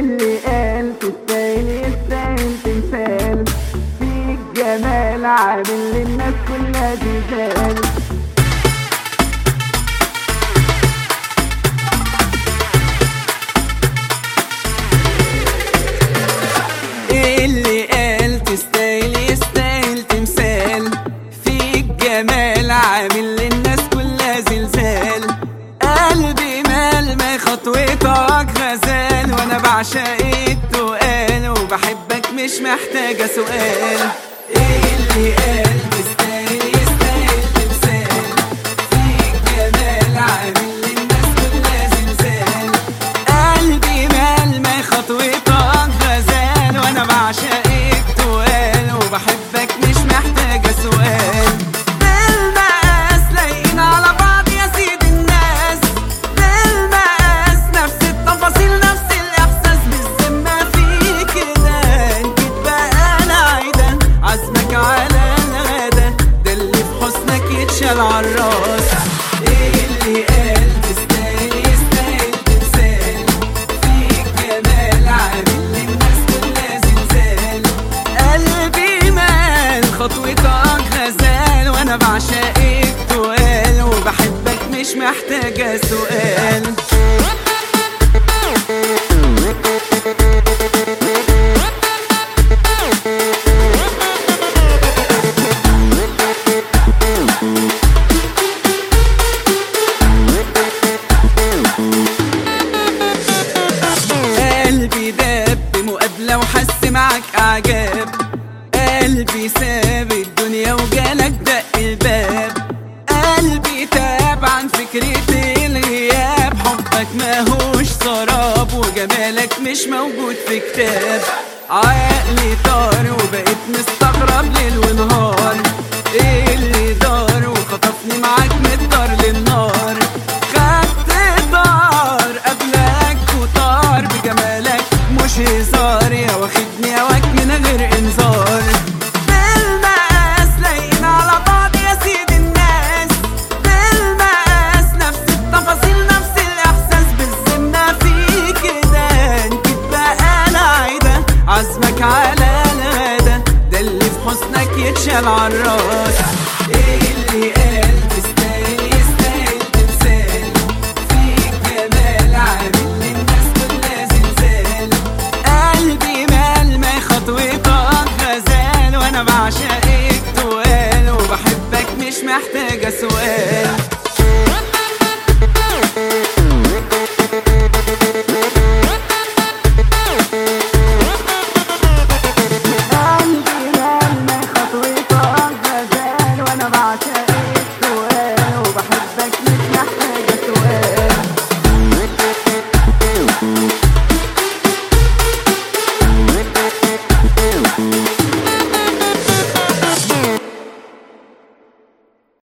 اللي قال تستاهل يستاهل تمثال فيك جمال عامل للناس كلها زلزال اللي قال تستاهل يستاهل تمثال فيك جمال عامل للناس كلها زلزال قلبي مال ما خطوتك غزال وانا بعشق التقال وبحبك مش محتاجة سؤال اللي قال تستاهل يستاهل تمثال فيك جمال عامل للناس كلها زلزال قلبي مال ما خطوتك غزال وانا بعشقك توال وبحبك مش محتاجة سؤال بالمقاس لايقين على بعض يا سيد الناس بالمقاس نفس التفاصيل نفس الاحساس بالذمة في كده انت بقى انا عايدة عزمك على الغدا ده اللي في حسنك يتشال عالراس اللي قال تستاهل يستاهل تمثال فيك جمال عامل للناس كلها زلزال قلبي مال خطوتك غزال وانا بعشقك توال وبحبك مش محتاجة سؤال قلبي داب بمقابلة وحس معك أعجاب قلبي ساب الدنيا وجالك دق الباب قلبي تاب عن فكرة الغياب حبك ماهوش سراب وجمالك مش موجود في كتاب عقلي طار وبقيت مستغرب ليل ونهار ايه اللي دار وخطفني معاك من الدار للنار خدت دار قبلك وطار بجمالك مش هزار يا واخدني هواك من غير انذار بالمقاس لايقين على بعض يا سيد الناس بالمقاس نفس التفاصيل نفس الاحساس بالذمة في كده انت بقى انا عايدة عزمك على الغدا ده اللي في حسنك يتشال عالراس